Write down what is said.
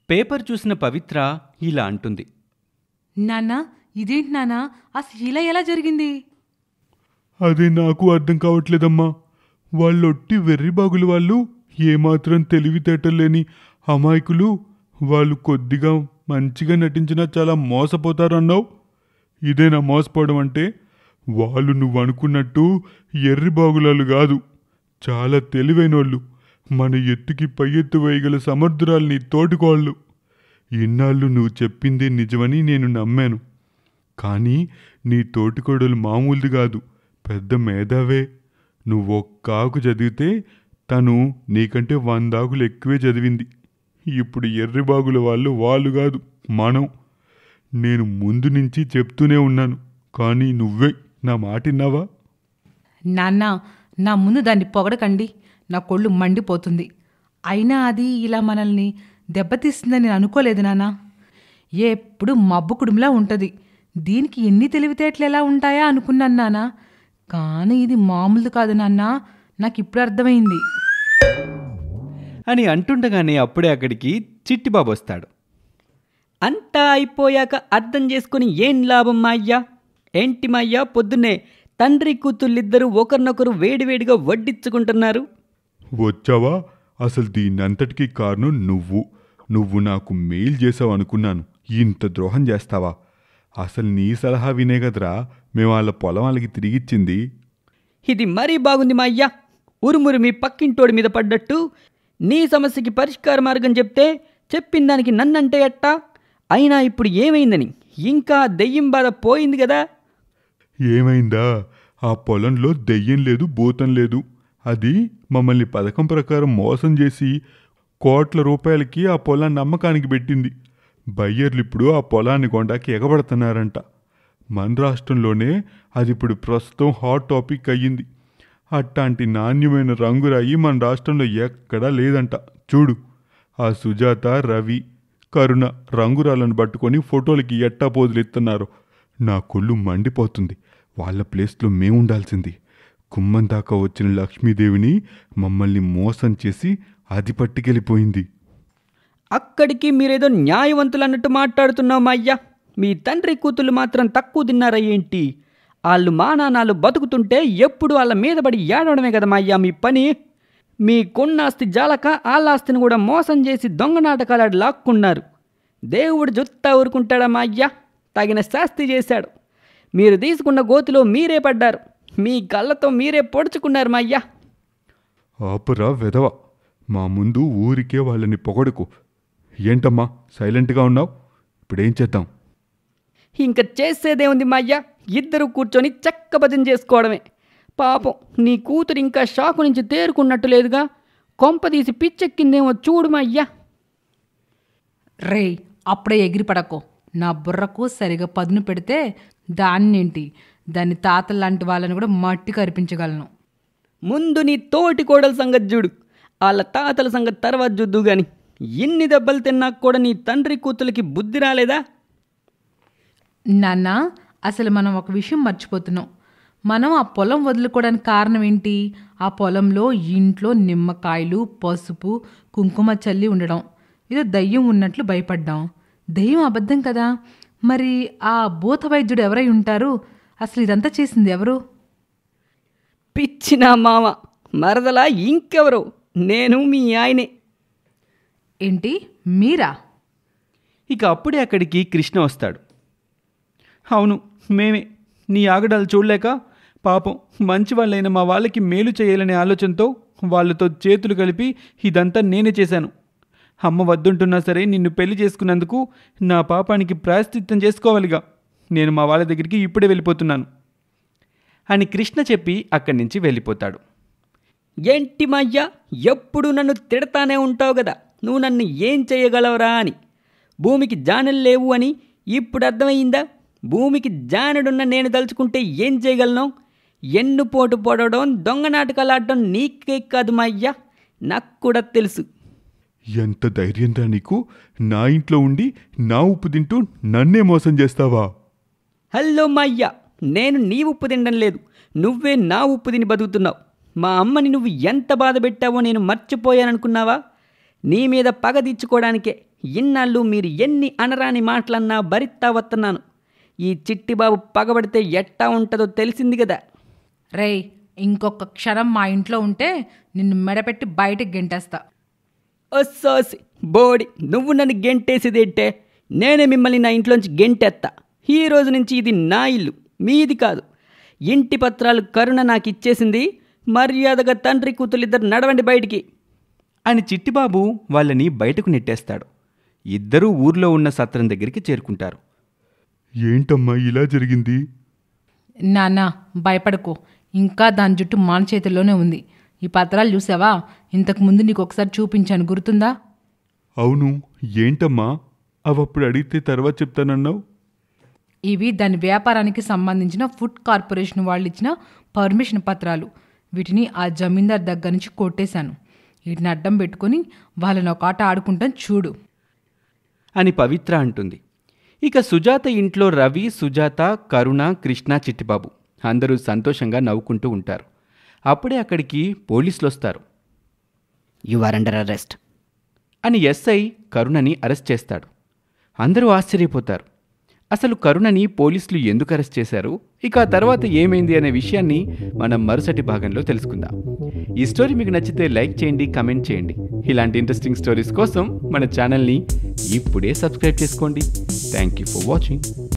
paper చూసిన పవిత్ర ఇలా అంటుంది నాన్న ఇదేంటి నాన్న అసలు ఇలా ఎలా జరిగింది అదే నాకు అర్థం కావట్లేదమ్మా వాళ్ళొట్టి వెర్రిబాగులు వాళ్ళు ఏమాత్రం తెలివితేటలు లేని అమాయకులు వాళ్ళు కొద్దిగా మంచిగా నటించినా చాలా మోసపోతారన్నావు ఇదేనా మోసపోవడం అంటే వాళ్ళు నువ్వు అనుకున్నట్టు ఎర్రిబాగులాలు కాదు చాలా తెలివైనోళ్ళు మన ఎత్తుకి పై ఎత్తు వేయగల సమర్థురాలు నీ తోటికోళ్ళు ఇన్నాళ్ళు నువ్వు చెప్పిందే నిజమని నేను నమ్మాను కానీ నీ తోటికోడలు మామూలుది కాదు పెద్ద మేధావే నువ్వు ఒక్కాకు చదివితే తను నీకంటే వందాకులు ఎక్కువే చదివింది ఇప్పుడు ఎర్రిబాగుల వాళ్ళు వాళ్ళు కాదు మనం నేను ముందు నుంచి చెప్తూనే ఉన్నాను కానీ నువ్వే నా మాట విన్నావా నాన్న నా ముందు దాన్ని పొగడకండి నా కొళ్ళు మండిపోతుంది అయినా అది ఇలా మనల్ని దెబ్బతీస్తుందని నేను అనుకోలేదు నాన్న ఎప్పుడు మబ్బు కుడుములా ఉంటుంది దీనికి ఎన్ని తెలివితేటలు ఎలా ఉంటాయా అనుకున్నాను నాన్న కానీ ఇది మామూలుది కాదు నాన్న నాకు ఇప్పుడు అర్థమైంది అని అంటుండగానే అప్పుడే అక్కడికి చిట్టిబాబు వస్తాడు అంతా అయిపోయాక అర్థం చేసుకుని ఏం లాభం మా అయ్యా ఏంటి మా అయ్యా పొద్దున్నే తండ్రి కూతుళ్ళిద్దరూ ఒకరినొకరు వేడివేడిగా వడ్డించుకుంటున్నారు వచ్చావా అసలు దీనంతటికీ కారణం నువ్వు నువ్వు నాకు మెయిల్ చేసావు అనుకున్నాను ఇంత ద్రోహం చేస్తావా అసలు నీ సలహా వినే కదరా మేము వాళ్ళ పొలం వాళ్ళకి తిరిగిచ్చింది ఇది మరీ బాగుంది మా అయ్యా ఉరుమురు మీ పక్కింటోడి మీద పడ్డట్టు నీ సమస్యకి పరిష్కార మార్గం చెప్తే చెప్పిన దానికి నన్నంటే ఎట్టా అయినా ఇప్పుడు ఏమైందని ఇంకా దెయ్యం బాధ పోయింది కదా ఏమైందా ఆ పొలంలో దెయ్యం లేదు భూతం లేదు అది మమ్మల్ని పథకం ప్రకారం మోసం చేసి కోట్ల రూపాయలకి ఆ పొలాన్ని అమ్మకానికి పెట్టింది బయ్యర్లు ఇప్పుడు ఆ పొలాన్ని కొండాకి ఎగబడుతున్నారంట మన రాష్ట్రంలోనే అది ఇప్పుడు ప్రస్తుతం హాట్ టాపిక్ అయ్యింది అట్లాంటి నాణ్యమైన రంగురాయి మన రాష్ట్రంలో ఎక్కడా లేదంట చూడు ఆ సుజాత రవి కరుణ రంగురాలను పట్టుకొని ఫోటోలకి ఎట్టా పోజులు ఇస్తున్నారు నా కొళ్ళు మండిపోతుంది వాళ్ళ ప్లేస్లో మేము ఉండాల్సింది కుమ్మం దాకా వచ్చిన లక్ష్మీదేవిని మమ్మల్ని మోసం చేసి అది పట్టుకెళ్ళిపోయింది అక్కడికి మీరేదో న్యాయవంతులు అన్నట్టు మాట్లాడుతున్నావు మా అయ్యా మీ తండ్రి కూతుళ్ళు మాత్రం తక్కువ తిన్నారా ఏంటి వాళ్ళు మా నాన్నలు బతుకుతుంటే ఎప్పుడు వాళ్ళ మీద పడి ఏడవడమే కదా మా అయ్యా మీ పని మీ కొన్నాస్తి జాలక వాళ్ళ ఆస్తిని కూడా మోసం చేసి దొంగ నాటకాలు లాక్కున్నారు దేవుడు జుత్తా ఊరుకుంటాడా మా అయ్యా తగిన శాస్తి చేశాడు మీరు తీసుకున్న గోతిలో మీరే పడ్డారు మీ కళ్ళతో మీరే పొడుచుకున్నారు మా అయ్యా ఆపురా వెధవ మా ముందు ఊరికే వాళ్ళని పొగడుకు ఏంటమ్మా సైలెంట్గా ఉన్నావు ఇప్పుడేం చేద్దాం ఇంక చేసేదే ఉంది మా అయ్య ఇద్దరు కూర్చొని చక్కబజం చేసుకోవడమే పాపం నీ కూతురు ఇంకా షాకు నుంచి తేరుకున్నట్టు లేదుగా కొంపదీసి పిచ్చెక్కిందేమో చూడు మా అయ్యా రే అప్పుడే ఎగిరి పడకో నా బుర్రకు సరిగా పదును పెడితే దాన్నేంటి దాని తాతల లాంటి వాళ్ళని కూడా మట్టి కరిపించగలను ముందు నీ తోటి కోడల సంగతి చూడు వాళ్ళ తాతల సంగతి తర్వాత చూద్దు గాని ఎన్ని దెబ్బలు తిన్నాక కూడా నీ తండ్రి కూతులకి బుద్ధి రాలేదా నాన్న అసలు మనం ఒక విషయం మర్చిపోతున్నాం మనం ఆ పొలం వదులుకోవడానికి కారణం ఏంటి ఆ పొలంలో ఇంట్లో నిమ్మకాయలు పసుపు కుంకుమ చల్లి ఉండడం ఏదో దయ్యం ఉన్నట్లు భయపడ్డాం దయ్యం అబద్ధం కదా మరి ఆ భూత వైద్యుడు ఎవరై ఉంటారు అసలు ఇదంతా చేసింది ఎవరు పిచ్చిన మామ మరదలా ఇంకెవరో నేను మీ ఆయనే ఏంటి మీరా ఇక అప్పుడే అక్కడికి కృష్ణ వస్తాడు అవును మేమే నీ ఆగడాలు చూడలేక పాపం మంచి వాళ్ళైన మా వాళ్ళకి మేలు చేయాలనే ఆలోచనతో వాళ్ళతో చేతులు కలిపి ఇదంతా నేనే చేశాను అమ్మ వద్దుంటున్నా సరే నిన్ను పెళ్లి చేసుకున్నందుకు నా పాపానికి ప్రాయశ్చిత్తం చేసుకోవాలిగా నేను మా వాళ్ళ దగ్గరికి ఇప్పుడే వెళ్ళిపోతున్నాను అని కృష్ణ చెప్పి అక్కడి నుంచి వెళ్ళిపోతాడు ఏంటి మయ్య ఎప్పుడు నన్ను తిడతానే ఉంటావు కదా నువ్వు నన్ను ఏం చేయగలవరా అని భూమికి జానలు లేవు అని ఇప్పుడు అర్థమైందా భూమికి జానడున్న నేను తలుచుకుంటే ఏం చేయగలను ఎన్ను పోటు పొడవడం దొంగ నాటకాలు ఆడటం నీకే కాదు మా అయ్యా నాకు కూడా తెలుసు ఎంత ధైర్యంరా నీకు నా ఇంట్లో ఉండి నా ఉప్పు తింటూ నన్నే మోసం చేస్తావా హలో మా అయ్యా నేను నీ ఉప్పు తినడం లేదు నువ్వే నా ఉప్పు తిని బతుకుతున్నావు మా అమ్మని నువ్వు ఎంత బాధ పెట్టావో నేను మర్చిపోయాననుకున్నావా నీ మీద పగ తీర్చుకోవడానికే ఇన్నాళ్ళు మీరు ఎన్ని అనరాని మాటలన్నా భరిస్తా వస్తున్నాను ఈ చిట్టిబాబు పగబడితే ఎట్టా ఉంటుందో తెలిసింది కదా రేయ్ ఇంకొక క్షణం మా ఇంట్లో ఉంటే నిన్ను మెడపెట్టి బయటకు గెంటేస్తా ఒస్సోసి బోడి నువ్వు నన్ను గెంటేసేదేంటే నేనే మిమ్మల్ని నా ఇంట్లోంచి గెంటెత్తా ఈ రోజు నుంచి ఇది నా ఇల్లు మీది కాదు ఇంటి పత్రాలు కరుణ నాకు ఇచ్చేసింది మర్యాదగా తండ్రి కూతులిద్దరు నడవండి బయటికి అని చిట్టిబాబు వాళ్ళని బయటకు నెట్టేస్తాడు ఇద్దరూ ఊర్లో ఉన్న సత్రం దగ్గరికి చేరుకుంటారు ఏంటమ్మా ఇలా జరిగింది నాన్న భయపడకు ఇంకా దాని జుట్టు మాన చేతిలోనే ఉంది ఈ పత్రాలు చూసావా ఇంతకు ముందు నీకు ఒకసారి చూపించాను గుర్తుందా అవును ఏంటమ్మా అవప్పుడు అడిగితే తర్వాత చెప్తానన్నావు ఇవి దాని వ్యాపారానికి సంబంధించిన ఫుడ్ కార్పొరేషన్ వాళ్ళు ఇచ్చిన పర్మిషన్ పత్రాలు వీటిని ఆ జమీందార్ దగ్గర నుంచి కొట్టేశాను వీటిని అడ్డం పెట్టుకొని వాళ్ళని ఒక ఆట ఆడుకుంటాం చూడు అని పవిత్ర అంటుంది ఇక సుజాత ఇంట్లో రవి సుజాత కరుణ కృష్ణ చిట్టిబాబు అందరూ సంతోషంగా నవ్వుకుంటూ ఉంటారు అప్పుడే అక్కడికి పోలీసులు వస్తారు యు ఆర్ అండర్ అరెస్ట్ అని ఎస్ఐ కరుణని అరెస్ట్ చేస్తాడు అందరూ ఆశ్చర్యపోతారు అసలు కరుణని పోలీసులు ఎందుకు అరెస్ట్ చేశారు ఇక ఆ తర్వాత ఏమైంది అనే విషయాన్ని మనం మరుసటి భాగంలో తెలుసుకుందాం ఈ స్టోరీ మీకు నచ్చితే లైక్ చేయండి కమెంట్ చేయండి ఇలాంటి ఇంట్రెస్టింగ్ స్టోరీస్ కోసం మన ఛానల్ని ఇప్పుడే సబ్స్క్రైబ్ చేసుకోండి థ్యాంక్ యూ ఫర్ వాచింగ్